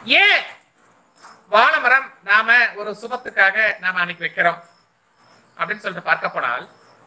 ஏன் வாழைமரம் நாம ஒரு சுபத்துக்காக நாம அன்னைக்கு வைக்கிறோம் அப்படின்னு சொல்லிட்டு பார்க்க போனால்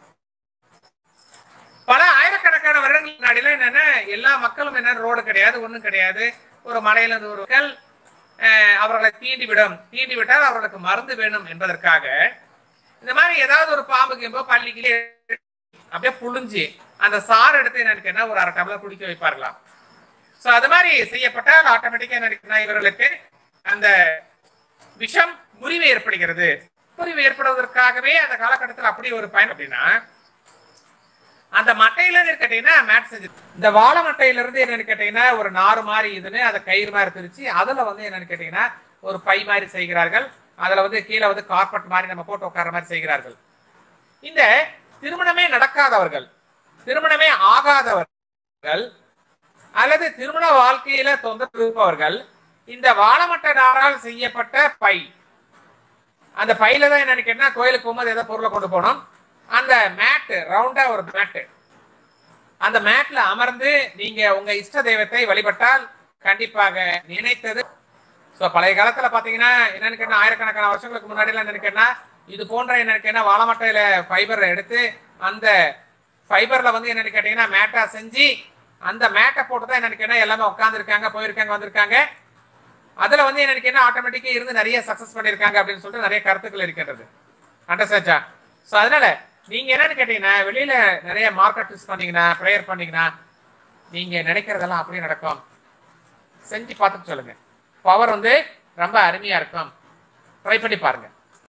பல ஆயிரக்கணக்கான வருடங்களுக்கு முன்னாடிலாம் என்னன்னா எல்லா மக்களும் என்ன ரோடு கிடையாது ஒண்ணும் கிடையாது ஒரு மலையில இருந்து ஒரு மக்கள் அஹ், அவர்களை தீண்டி விடும் தீண்டி விட்டால் அவர்களுக்கு மருந்து வேணும் என்பதற்காக இந்த மாதிரி ஏதாவது ஒரு பாம்பு கிம்போ பள்ளிக்கிலே அப்படியே புழிஞ்சு அந்த சாறு எடுத்து எனக்கு என்ன ஒரு அரை டம்ளர் குடிக்க வைப்பார்களாம் சோ அது மாதிரி செய்யப்பட்டால் ஆட்டோமேட்டிக்கா என்ன இவர்களுக்கு அந்த விஷம் முறிவு ஏற்படுகிறது முறிவு ஏற்படுவதற்காகவே அந்த காலகட்டத்தில் அப்படி ஒரு பயன் அப்படின்னா அந்த மட்டையில இருந்து கேட்டீங்கன்னா மேட் செஞ்சு இந்த வாழை மட்டையில இருந்து என்னன்னு கேட்டீங்கன்னா ஒரு நாறு மாதிரி இதுன்னு அதை கயிறு மாதிரி பிரிச்சு அதுல வந்து என்னன்னு கேட்டீங்கன்னா ஒரு பை மாதிரி செய்கிறார்கள் அதுல வந்து கீழே வந்து கார்பெட் மாதிரி நம்ம போட்டு உட்கார மாதிரி செய்கிறார்கள் இந்த திருமணமே நடக்காதவர்கள் திருமணமே ஆகாதவர்கள் அல்லது திருமண வாழ்க்கையில தொந்தரவு இருப்பவர்கள் இந்த வாழைமட்டை நாரால் செய்யப்பட்ட பை அந்த பையில தான் என்ன கேட்டா கோயிலுக்கு போகும்போது ஏதோ பொருளை கொண்டு போனோம் அந்த மேட்டு ரவுண்டா ஒரு மேட்டு அந்த மேட்ல அமர்ந்து நீங்க உங்க இஷ்ட தெய்வத்தை வழிபட்டால் கண்டிப்பாக நினைத்தது சோ பழைய காலத்துல பாத்தீங்கன்னா என்னன்னு கேட்டா ஆயிரக்கணக்கான வருஷங்களுக்கு முன்னாடி எல்லாம் என்னன்னு கேட்டா இது போன்ற என்னன்னு கேட்டா வாழைமட்டையில ஃபைபர் எடுத்து அந்த ஃபைபர்ல வந்து என்னன்னு கேட்டீங்கன்னா மேட்டா செஞ்சு அந்த மேட்டை போட்டு தான் என்னன்னு கேட்டா எல்லாமே உட்காந்துருக்காங்க போயிருக்காங்க வந்திருக்காங்க அதுல வந்து என்னன்னு கேட்டா ஆட்டோமேட்டிக்கா இருந்து நிறைய சக்சஸ் பண்ணிருக்காங்க அப்படின்னு சொல்லிட்டு நிறைய கருத்துக்கள் இருக்கின்றது அண்டர்ஸ்டாச்சா சோ அதனால நீங்க என்னன்னு கேட்டீங்கன்னா வெளியில நிறைய மார்க்கெட் யூஸ் பண்ணீங்கன்னா ப்ரேயர் பண்ணீங்கன்னா நீங்க நினைக்கிறதெல்லாம் அப்படியே நடக்கும் செஞ்சு பார்த்துட்டு சொல்லுங்க பவர் வந்து ரொம்ப அருமையா இருக்கும் ட்ரை பண்ணி பாருங்க